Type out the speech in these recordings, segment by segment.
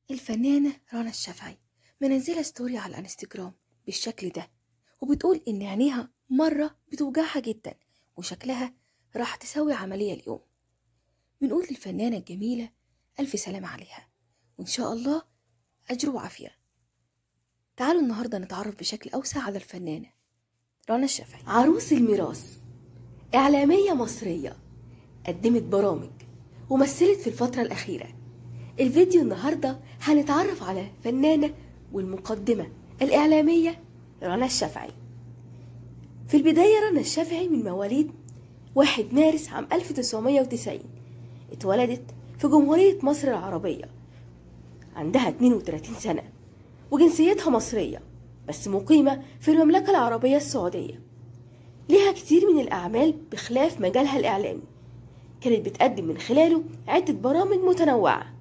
الفنانة رنا الشافعي منزلة ستوري على الانستجرام بالشكل ده وبتقول إن عينيها مرة بتوجعها جدا وشكلها راح تسوي عملية اليوم بنقول للفنانة الجميلة ألف سلامة عليها وإن شاء الله أجر وعافية تعالوا النهاردة نتعرف بشكل أوسع على الفنانة رنا الشافعي عروس الميراث إعلامية مصرية قدمت برامج ومثلت في الفترة الأخيرة الفيديو النهاردة هنتعرف على فنانة والمقدمة الإعلامية رنا الشافعي في البداية رنا الشافعي من مواليد 1 مارس عام 1990 اتولدت في جمهورية مصر العربية عندها 32 سنة وجنسيتها مصرية بس مقيمة في المملكة العربية السعودية ليها كتير من الأعمال بخلاف مجالها الإعلامي كانت بتقدم من خلاله عدة برامج متنوعة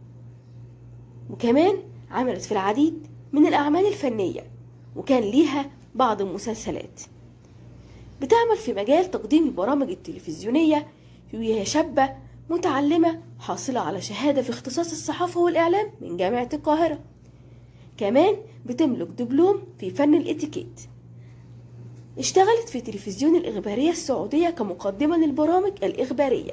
وكمان عملت في العديد من الأعمال الفنية وكان ليها بعض المسلسلات بتعمل في مجال تقديم البرامج التلفزيونية وهي شابة متعلمة حاصلة على شهادة في اختصاص الصحافة والإعلام من جامعة القاهرة كمان بتملك دبلوم في فن الاتيكيت اشتغلت في تلفزيون الإخبارية السعودية كمقدمة للبرامج الإخبارية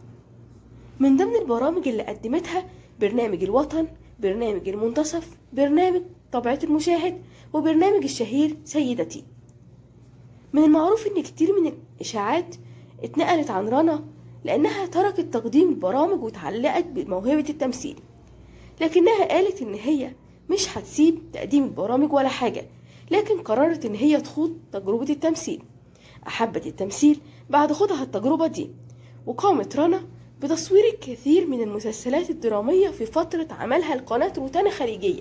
من ضمن البرامج اللي قدمتها برنامج الوطن برنامج المنتصف برنامج طبيعة المشاهد وبرنامج الشهير سيدتي من المعروف ان كتير من الاشاعات اتنقلت عن رنا لانها تركت تقديم البرامج وتعلقت بموهبة التمثيل لكنها قالت ان هي مش هتسيب تقديم البرامج ولا حاجة لكن قررت ان هي تخوض تجربة التمثيل احبت التمثيل بعد خوضها التجربة دي وقامت رنا بتصوير الكثير من المسلسلات الدرامية في فترة عملها لقناة روتانا خليجية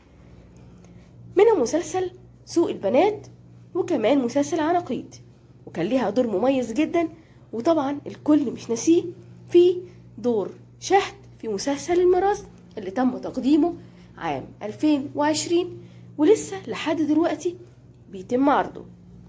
منها مسلسل سوق البنات وكمان مسلسل عناقيد وكان ليها دور مميز جدا وطبعا الكل مش ناسيه في دور شهد في مسلسل الميراث اللي تم تقديمه عام 2020 ولسه لحد دلوقتي بيتم عرضه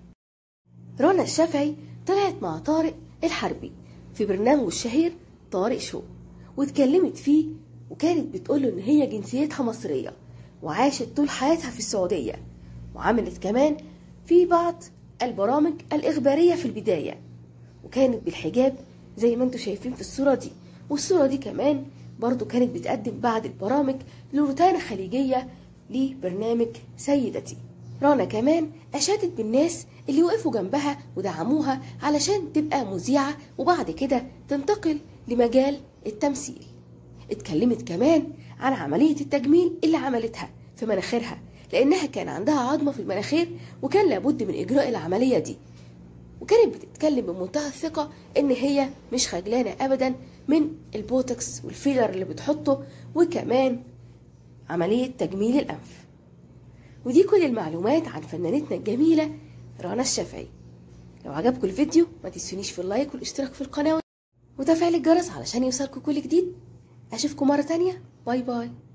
رنا الشافعي طلعت مع طارق الحربي في برنامجه الشهير طارق شو واتكلمت فيه وكانت بتقوله ان هي جنسيتها مصرية وعاشت طول حياتها في السعودية وعملت كمان في بعض البرامج الإخبارية في البداية وكانت بالحجاب زي ما انتم شايفين في الصورة دي والصورة دي كمان برضو كانت بتقدم بعض البرامج لروتانا خليجية لبرنامج سيدتي رانا كمان أشادت بالناس اللي وقفوا جنبها ودعموها علشان تبقى مذيعة وبعد كده تنتقل لمجال التمثيل اتكلمت كمان عن عملية التجميل اللي عملتها في مناخيرها لأنها كان عندها عظمة في المناخير وكان لابد من إجراء العملية دي وكانت بتتكلم بمنتهى الثقة إن هي مش خجلانة أبدا من البوتوكس والفيلر اللي بتحطه وكمان عملية تجميل الأنف ودي كل المعلومات عن فنانتنا الجميلة رنا الشافعي لو عجبكم الفيديو ما تنسونيش في اللايك والاشتراك في القناة وتفعيل الجرس علشان يوصلكم كل جديد أشوفكم مرة تانية باي باي